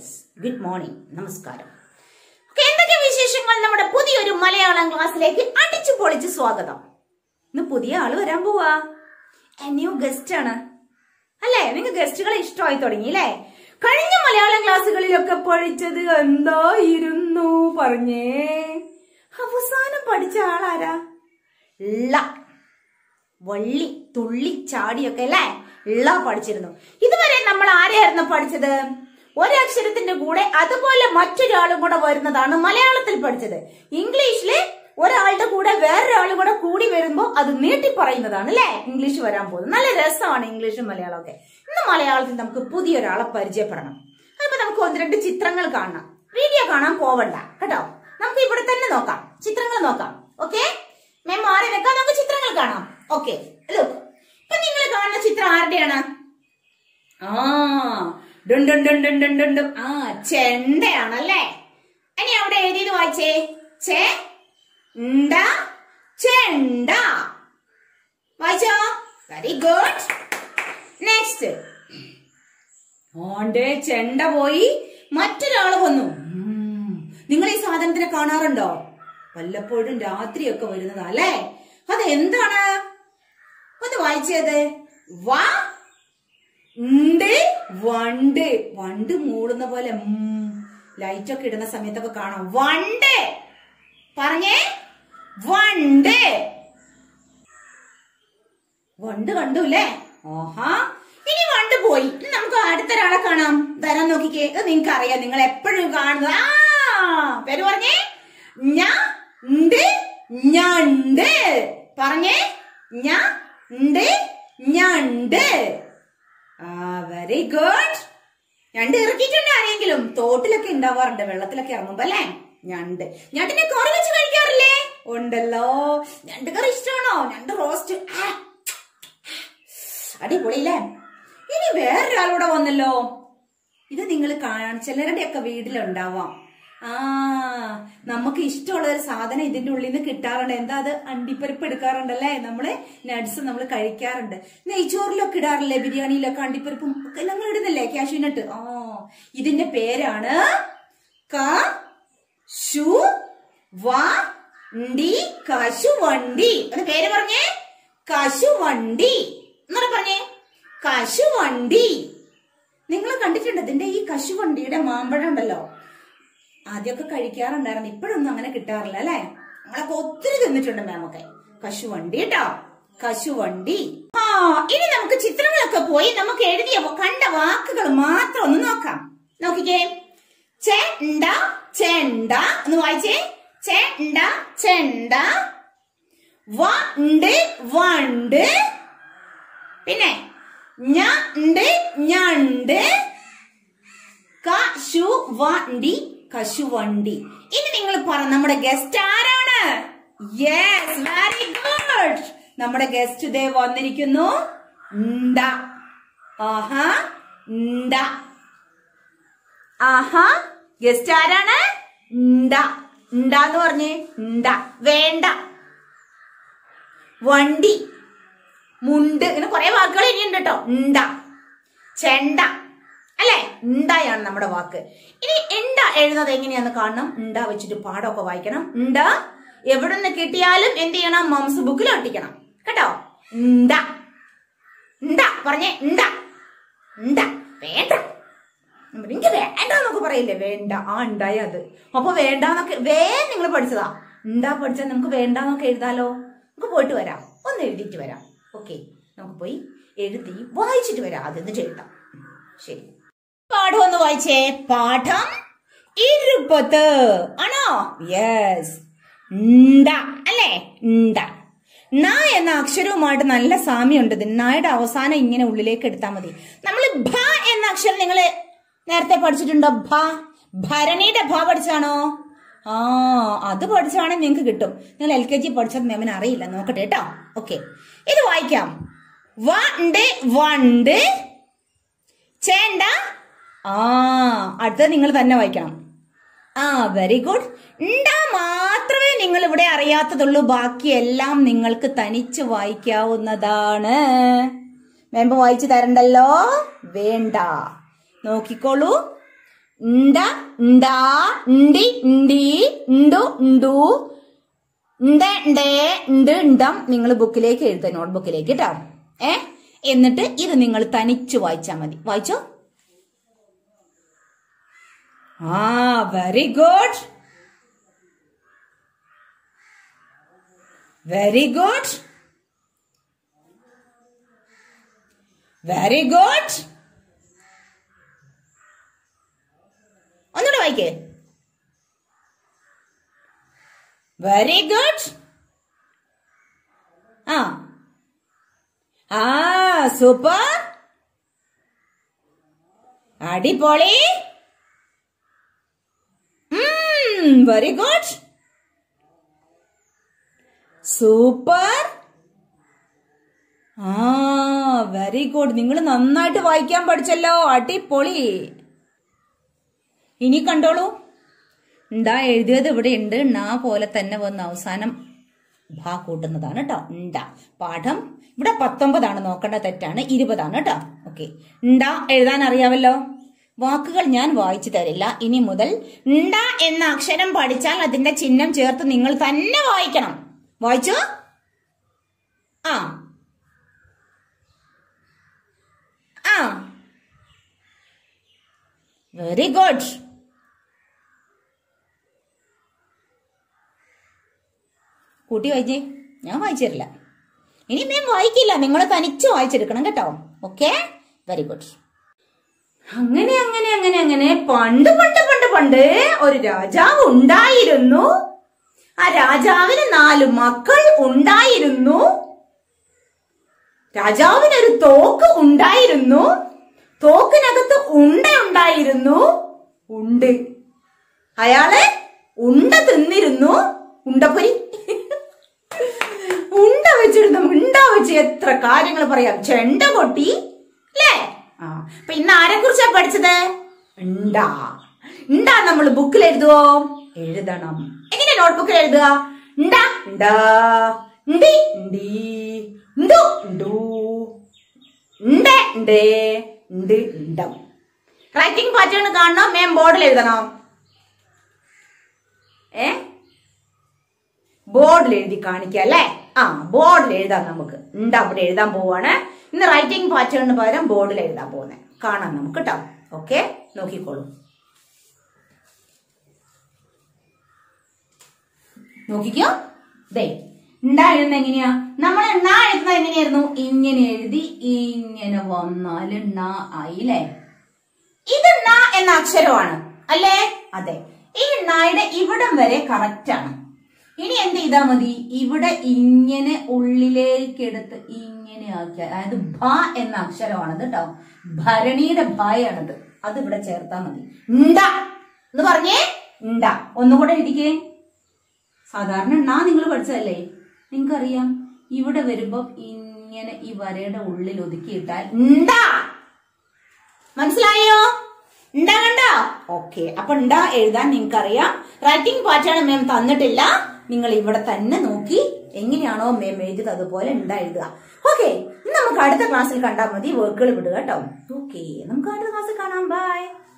Yes good morning നമസ്കാരം Okay, എന്തൊക്കെ വിശേഷങ്ങൾ നമ്മുടെ പുതിയൊരു മലയാളം ക്ലാസ്സിലേക്ക് അടിച്ചു പൊളിച്ച് സ്വാഗതം ഇന്ന് പുതിയ ആള് വരാൻ പോവാ ന്യൂ ഗസ്റ്റ് ആണ് അല്ലേ നിങ്ങൾക്ക് ഗസ്റ്റുകളെ ഇഷ്ടമായി തുടങ്ങി അല്ലേ കഴിഞ്ഞ മലയാളം ക്ലാസ്സുകളിലൊക്കെ പഠിച്ചത് എന്തായിരുന്നു പറഞ്ഞേ അവസാനം പഠിച്ച ആളാരാ ള വള്ളി തുള്ളി ചാടിയൊക്കെ അല്ലേ ള പഠിച്ചിരുന്നു ഇതുവരെ നമ്മൾ ആരെയായിരുന്നു പഠിച്ചത് ഒരക്ഷരത്തിന്റെ കൂടെ അതുപോലെ മറ്റൊരാളും കൂടെ വരുന്നതാണ് മലയാളത്തിൽ പഠിച്ചത് ഇംഗ്ലീഷില് ഒരാളുടെ കൂടെ വേറൊരാളും കൂടെ കൂടി വരുമ്പോൾ അത് നീട്ടി പറയുന്നതാണ് അല്ലേ ഇംഗ്ലീഷ് വരാൻ പോകുന്നത് നല്ല രസമാണ് ഇംഗ്ലീഷും മലയാളമൊക്കെ ഇന്ന് മലയാളത്തിൽ നമുക്ക് പുതിയൊരാളെ പരിചയപ്പെടണം അപ്പൊ നമുക്ക് ഒന്ന് രണ്ട് ചിത്രങ്ങൾ കാണണം വീഡിയോ കാണാൻ പോവണ്ട കേട്ടോ നമുക്ക് ഇവിടെ തന്നെ നോക്കാം ചിത്രങ്ങൾ നോക്കാം ഓക്കെ ഞാൻ മാറി വെക്കാം നമുക്ക് ചിത്രങ്ങൾ കാണാം ഓക്കെ ലുക്ക് ഇപ്പൊ നിങ്ങൾ കാണുന്ന ചിത്രം ആരുടെയാണ് ആ ഡും ഡും ഡും ഡും ഡും ഡും ഡും ആ ചെണ്ടയാണല്ലേ ഇനി അവിടെ എഴുതിയത് വായിച്ചേ ചെ ണ്ട ചെണ്ട വായിച്ചോ വെരി ഗുഡ് നെക്സ്റ്റ് ഓണ്ടേ ചെണ്ട പോയി മറ്റൊരാള് വന്നു ഉം. നിങ്ങൾ ഈ സാധനത്തിനെ കാണാറുണ്ടോ വല്ലപ്പോഴും രാത്രിയൊക്കെ വരുന്നതാ അല്ലേ അത് എന്താണ് ഒന്ന് വായിച്ചത് വാ ഉണ്ട് വണ്ട് വണ്ട് മൂടുന്ന പോലെ ലൈറ്റ് ഒക്കെ ഇടുന്ന സമയത്തൊക്കെ കാണാം വണ്ട് പറഞ്ഞേ വണ്ട് വണ്ട് കണ്ടു അല്ലേ ഓഹാ ഇനി വണ്ട് പോയി ഇനി നമുക്ക് അടുത്തൊരാളെ കാണാം തരാൻ നോക്കിക്കേ അത് നിങ്ങൾക്ക് അറിയാം നിങ്ങൾ എപ്പോഴും കാണുന്നത് ആ പേര് പറഞ്ഞേ ഞണ്ട് ഞണ്ട് പറഞ്ഞേ ഞണ്ട് ഞണ്ട് ആ വെരി ഗുഡ് ഞണ്ട് ഇറക്കിയിട്ടുണ്ട് ആരെങ്കിലും തോട്ടിലൊക്കെ ഉണ്ടാവാറുണ്ട് വെള്ളത്തിലൊക്കെ ഇറങ്ങുമ്പോ അല്ലേ ഞണ്ട് ഞണ്ടിനെ കറി വെച്ച് കഴിക്കാറില്ലേ ഉണ്ടല്ലോ ഞണ്ട് കറി ഇഷ്ടമാണോ ഞണ്ട് റോസ്റ്റ് ആ അടിപൊളിയില്ലേ ഇനി വേറൊരാളൂടെ വന്നല്ലോ ഇത് നിങ്ങൾ കാണാൻ ചിലരുടെയൊക്കെ വീട്ടിലുണ്ടാവാം ആ നമുക്ക് ഇഷ്ടമുള്ള ഒരു സാധനം ഇതിന്റെ ഉള്ളിൽ നിന്ന് കിട്ടാറുണ്ട് എന്താ അത് അണ്ടിപ്പരിപ്പ് എടുക്കാറുണ്ടല്ലേ നമ്മള് നട്സ് നമ്മൾ കഴിക്കാറുണ്ട് നെയ്ച്ചോറിലൊക്കെ ഇടാറില്ലേ ബിരിയാണിയിലൊക്കെ അണ്ടിപ്പരിപ്പും ഒക്കെ ഞങ്ങൾ ഇടുന്നില്ലേ കാഷ്യൂ നട്ട് ആ ഇതിന്റെ പേരാണ് ക ശു വണ്ടി കശുവണ്ടി അത് പേര് പറഞ്ഞേ കശുവണ്ടി എന്നോട് പറഞ്ഞേ കശുവണ്ടി നിങ്ങൾ കണ്ടിട്ടുണ്ട് ഇതിന്റെ ഈ കശുവണ്ടിയുടെ മാമ്പഴം ഉണ്ടല്ലോ ആദ്യമൊക്കെ കഴിക്കാറുണ്ടായിരുന്നു ഇപ്പോഴൊന്നും അങ്ങനെ കിട്ടാറില്ല അല്ലെ നമ്മളൊക്കെ ഒത്തിരി തിന്നിട്ടുണ്ട് മാമൊക്കെ കശുവണ്ടി കേട്ടോ കശുവണ്ടി ആ ഇനി നമുക്ക് ചിത്രങ്ങളൊക്കെ പോയി നമുക്ക് എഴുതിയ കണ്ട വാക്കുകൾ മാത്രം ഒന്ന് നോക്കാം നോക്കിക്കേ ചെണ്ട ചെണ്ട ഒന്ന് വായിച്ചേ ചെണ്ട ചെണ്ട വണ്ട് വണ്ട് പിന്നെ ഞണ്ട് ഞണ്ട് കശുവണ്ടി കശുവണ്ടി ഇനി നിങ്ങൾ പറ നമ്മുടെ ഗസ്റ്റ് ആരാണ് യെസ് വെരി ഗുഡ് നമ്മുടെ ഗസ്റ്റ് ഇതേ വന്നിരിക്കുന്നു ണ്ട ആഹാ ണ്ട ആഹാ ഗസ്റ്റ് ആരാണ് ണ്ട ഉണ്ടാന്ന് പറഞ്ഞേ ണ്ട വേണ്ട വണ്ടി മുണ്ട് ഇങ്ങനെ കുറെ വാക്കുകൾ ഇനിയുണ്ട് കേട്ടോ ഉണ്ട ചെണ്ട അല്ലെ ഉണ്ടായാണ് നമ്മുടെ വാക്ക് ഇനി ഉണ്ട എഴുതുന്നത് എങ്ങനെയാന്ന് കാണണം ഉണ്ട വെച്ചിട്ട് പാടമൊക്കെ വായിക്കണം ഉണ്ട എവിടെ നിന്ന് കിട്ടിയാലും എന്ത് ചെയ്യണം മംസ് ബുക്കിൽ ഒട്ടിക്കണം കേട്ടോ ഉണ്ട ഉണ്ട പറഞ്ഞേ ഉണ്ട ഉണ്ട വേണ്ട എനിക്ക് വേണ്ട എന്നൊക്കെ പറയില്ലേ വേണ്ട ആ ഉണ്ടായ അത് അപ്പൊ വേണ്ടാന്നൊക്കെ വേ നിങ്ങൾ പഠിച്ചതാ ഉണ്ടാ പഠിച്ചാൽ നമുക്ക് വേണ്ടാന്നൊക്കെ എഴുതാലോ നമുക്ക് പോയിട്ട് വരാം ഒന്ന് എഴുതിയിട്ട് വരാം ഓക്കെ നമുക്ക് പോയി എഴുതി വായിച്ചിട്ട് വരാം അത് എന്നിട്ട് എഴുതാം ശരി പാഠം ഒന്ന് വായിച്ചേ പാഠം ഇരുപത് ആണോ യെസ് ണ്ട അല്ലേ ണ്ട ന എന്ന അക്ഷരവുമായിട്ട് നല്ല സാമ്യമുണ്ട് ഇതിന് നായുടെ അവസാനം ഇങ്ങനെ ഉള്ളിലേക്ക് എടുത്താൽ മതി നമ്മൾ ഭ എന്ന അക്ഷരം നിങ്ങൾ നേരത്തെ പഠിച്ചിട്ടുണ്ടോ ഭ ഭരണിയുടെ ഭ പഠിച്ചാണോ ആ അത് പഠിച്ചാണെങ്കിൽ നിങ്ങൾക്ക് കിട്ടും നിങ്ങൾ എൽ കെ ജി പഠിച്ചത് മേമന് അറിയില്ല നോക്കട്ടെ കേട്ടോ ഓക്കെ ഇത് വായിക്കാം വണ്ട് വണ്ട് ചേണ്ട ആ അടുത്തത് നിങ്ങൾ തന്നെ വായിക്കണം ആ വെരി ഗുഡ് ഉണ്ടാ മാത്രമേ നിങ്ങൾ ഇവിടെ അറിയാത്തതുള്ളൂ ബാക്കിയെല്ലാം നിങ്ങൾക്ക് തനിച്ച് വായിക്കാവുന്നതാണ് മെമ്പ് വായിച്ചു തരണ്ടല്ലോ വേണ്ട നോക്കിക്കോളൂ ഇണ്ട ഉണ്ടാ ഇണ്ടി ഇണ്ടി ഉണ്ടു ഉണ്ടു ഉണ്ട് ഉണ്ടേ ഉണ്ട് ഉണ്ടം നിങ്ങൾ ബുക്കിലേക്ക് എഴുതുക നോട്ട് ബുക്കിലേക്ക് കേട്ടോ ഏ എന്നിട്ട് ഇത് നിങ്ങൾ തനിച്ച് വായിച്ചാൽ മതി വായിച്ചോ ആ very good very good very good ഒന്നുകൂടെ വായിക്കേ വെരി ഗുഡ് ആ ആ സൂപ്പർ അടിപൊളി വെരി ഗുഡ് സൂപ്പർ ആ വെരി ഗുഡ് നിങ്ങൾ നന്നായിട്ട് വായിക്കാൻ പഠിച്ചല്ലോ അടിപൊളി ഇനി കണ്ടോളൂ ഉണ്ടാ എഴുതിയത് ഇവിടെ ഉണ്ട് ണ പോലെ തന്നെ വന്ന് അവസാനം ഭാ കൂട്ടുന്നതാണ് കേട്ടോ ഉണ്ട പാഠം ഇവിടെ പത്തൊമ്പതാണ് നോക്കേണ്ട തെറ്റാണ് ഇരുപതാണ് കേട്ടോ ഓക്കെ ഉണ്ട എഴുതാൻ അറിയാവല്ലോ വാക്കുകൾ ഞാൻ വായിച്ചു തരില്ല ഇനി മുതൽ ഉണ്ട എന്ന അക്ഷരം പഠിച്ചാൽ അതിന്റെ ചിഹ്നം ചേർത്ത് നിങ്ങൾ തന്നെ വായിക്കണം വായിച്ചു ആ ആ വെരി ഗുഡ് കൂട്ടി വായിച്ചേ ഞാൻ വായിച്ചു തരില്ല ഇനി മേം വായിക്കില്ല നിങ്ങൾ തനിച്ച് വായിച്ചെടുക്കണം കേട്ടോ ഓക്കെ വെരി ഗുഡ് അങ്ങനെ അങ്ങനെ അങ്ങനെ അങ്ങനെ പണ്ട് പണ്ട് പണ്ട് പണ്ട് ഒരു രാജാവ് ഉണ്ടായിരുന്നു ആ രാജാവിന് നാല് മക്കൾ ഉണ്ടായിരുന്നു രാജാവിനൊരു തോക്ക് ഉണ്ടായിരുന്നു തോക്കിനകത്ത് ഉണ്ട ഉണ്ടായിരുന്നു ഉണ്ട് അയാള് ഉണ്ട തിന്നിരുന്നു ഉണ്ടപ്പൊരി ഉണ്ട വെച്ചിരുന്നു ഉണ്ട വെച്ച് എത്ര കാര്യങ്ങൾ പറയാം ചെണ്ട കൊട്ടി അല്ലേ ആ അപ്പൊ ഇന്ന് ആരെ കുറിച്ചാ പഠിച്ചത് ഉണ്ട ഉണ്ട നമ്മൾ ബുക്കിൽ എഴുതുവോ എഴുതണം എങ്ങനെ നോട്ട്ബുക്കിൽ എഴുതുക ഉണ്ട ഉണ്ട ഉണ്ടി ഉണ്ടി ഉണ്ടു ഉണ്ടു ഉണ്ട് ഉണ്ട് ഉണ്ട് ഉണ്ടം റൈറ്റിംഗ് പാറ്റേൺ കാണണോ മേം ബോർഡിൽ എഴുതണോ ഏ ബോർഡിൽ എഴുതി കാണിക്കുക അല്ലേ ആ ബോർഡിൽ എഴുതാം നമുക്ക് ഉണ്ട് അവിടെ എഴുതാൻ പോവാണ് ഇന്ന് റൈറ്റിംഗ് പാറ്റേണിന് പകരം ബോർഡിൽ എഴുതാൻ പോകുന്നത് കാണാം നമുക്ക് കേട്ടോ ഓക്കെ നോക്കിക്കോളൂ നോക്കിക്കോ ദേ ഉണ്ടാ എഴുതുന്നത് എങ്ങനെയാ നമ്മൾ എണ്ണ എഴുതുന്നത് എങ്ങനെയായിരുന്നു ഇങ്ങനെ എഴുതി ഇങ്ങനെ വന്നാൽ ണ ആയില്ലേ ഇത് ണ എന്ന അക്ഷരമാണ് അല്ലേ അതെ ഈ ണയുടെ ഇവിടം വരെ കറക്റ്റ് ആണ് ഇനി എന്ത് ചെയ്താൽ മതി ഇവിടെ ഇങ്ങനെ ഉള്ളിലേക്ക് എടുത്ത് ഇങ്ങനെ ആക്കിയ അതായത് ഭ എന്ന അക്ഷരമാണ് കേട്ടോ ഭരണിയുടെ ഭയാണത് അത് ഇവിടെ ചേർത്താൽ മതി ഉണ്ട എന്ന് പറഞ്ഞേ ഉണ്ട ഒന്നുകൂടെ എഴുതിക്കേ സാധാരണ ണ നിങ്ങൾ പഠിച്ചതല്ലേ നിങ്ങൾക്കറിയാം ഇവിടെ വരുമ്പോ ഇങ്ങനെ ഈ വരയുടെ ഉള്ളിൽ ഒതുക്കിയിട്ടാൽ ഉണ്ടാ മനസ്സിലായോ ഉണ്ടാ കണ്ടോ ഓക്കെ അപ്പൊ ഉണ്ടാ എഴുതാൻ നിങ്ങൾക്കറിയാം റൈറ്റിംഗ് പാറ്റേൺ മേം തന്നിട്ടില്ല നിങ്ങൾ ഇവിടെ തന്നെ നോക്കി എങ്ങനെയാണോ മേം എഴുതിയത് അതുപോലെ ഉണ്ടാ എഴുതുക ഓക്കെ നമുക്ക് അടുത്ത ക്ലാസ്സിൽ കണ്ടാൽ മതി വർക്കുകൾ വിടുക കേട്ടോ ഓക്കെ നമുക്ക് അടുത്ത ക്ലാസ്സിൽ കാണാം ബൈ